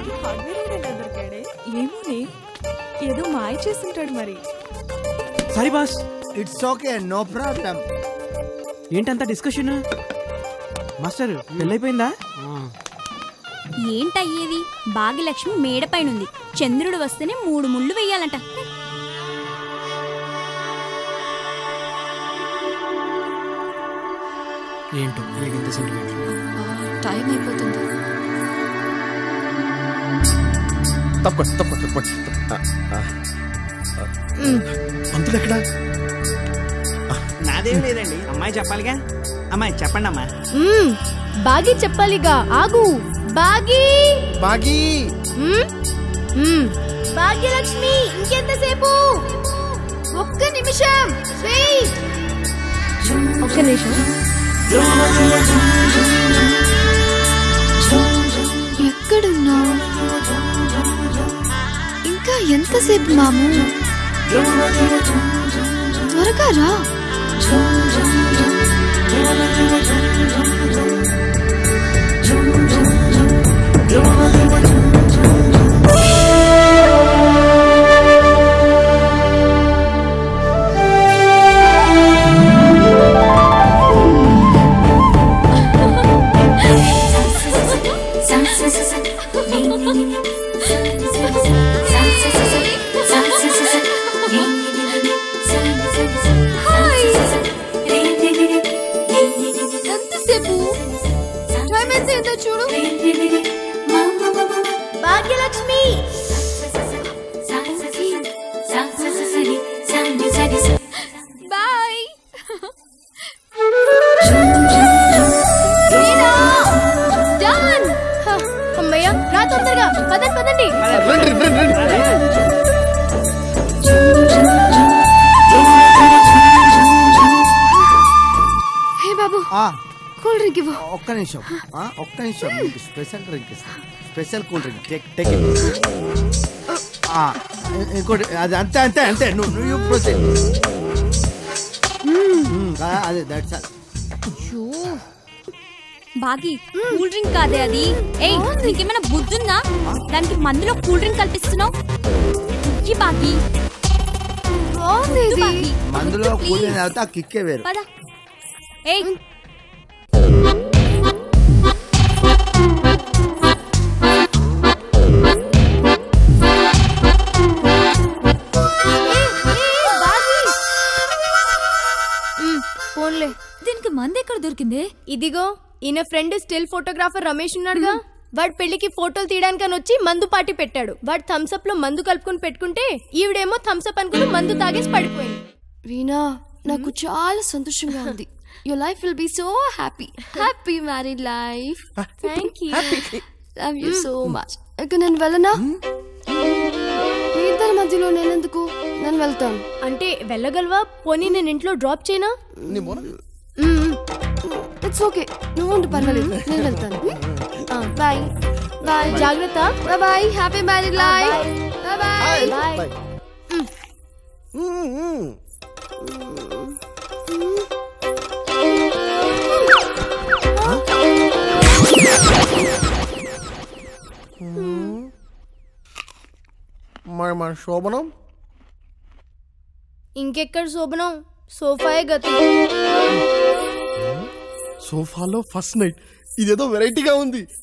ఏమోనే ఏదో మాయ చేస్తుంటాడు మరి sorry boss it's okay no problem ఏంటంత డిస్కషన్ మాస్టర్ పెళ్ళైపోయిందా ఏంటయ్యేది భాగ్యలక్ష్మి మేడపైనుంది చంద్రుడు వస్తేనే మూడు ముళ్ళు వెయ్యాలంట ఏంటో వీళ్ళకి సెంటిమెంట్ టైం అయిపోతుంది తప్పండి తప్పండి తప్పండి పంతులు ఎక్కడా నాదేం లేదండి అమ్మాయి చెప్పాలిగా అమ్మాయి చెప్పండి అమ్మా మ్మ్. బాగి చెప్పాలిగా ఆగు బాగి బాగీ మ్మ్? మ్మ్. భాగ్యలక్ష్మి ఇంకెంతసేపు ఒక్క నిమిషం వెయిట్ ఒక్క నిమిషం ఎక్కడున్నా ఇంకా ఎంతసేపు మాము త్వరగా రా ఎంతసేపు టైం ఎంత ఏంటో చూడు భాగ్యలక్ష్మి బాయ్ డన్ అమ్మయ్య రా తొందరగా పదండి పదండి హే బాబు ఆ, కూల్ డ్రింక్ ఇవ్వు ఒక్క నిమిషం ఆ, ఒక్క నిమిషం మీకు స్పెషల్ డ్రింక్ ఇస్తాను special cool drink take take it. ఆ, ఇ- ఇంకోటి అది అంతే అంతే అంతే నువ్వు నువ్వు ప్రొసీడ్ అదే దట్స్ ఆల్ బాగి కూల్ డ్రింక్ కాదే అది ఏయ్ నీకేమైనా బుద్ధుందా దానికి మందులో కూల్ డ్రింక్ కల్పిస్తున్నావు ఈ బాగి బాగుంది వద్దు ఇది. బాగి మందులో వద్దు, కూల్ please. తాగితే ఆ కిక్కే వేరు పద ఏయ్ ఫోన్లే దీనికి మంది ఎక్కడ దొరికింది ఇదిగో ఈయన ఫ్రెండ్ స్టిల్ ఫోటోగ్రాఫర్ రమేష్ ఉన్నాడుగా వాడు పెళ్లికి ఫోటోలు తీయడానికని వచ్చి మందు పార్టీ పెట్టాడు వాడు థమ్స్అప్ లో మందు కలుపుకొని పెట్టుకుంటే ఈవిడేమో థమ్స్అప్ అనుకుని మందు తాగేసి పడిపోయింది వీణా నాకు చాలా సంతోషంగా ఉంది your life will be so happy happy married life thank you love you so much ఇక నేను వెళ్ళనా మీ ఇద్దరి మధ్యలో నేనెందుకు నేను వెళ్తాను అంటే వెళ్ళగలవా పోనీ నేను ఇంట్లో డ్రాప్ చేయనా నీ మొన ఇట్స్ ఓకే నువ్వు ఉండు పర్వాలేదు నేను వెళ్తాను బాయ్ బాయ్ జాగ్రత్త bye bye happy married life bye bye bye bye మరి మన శోభనం ఇంకెక్కడ శోభనం సోఫాయే గతి సోఫాలో ఫస్ట్ నైట్ ఇదేదో వెరైటీగా ఉంది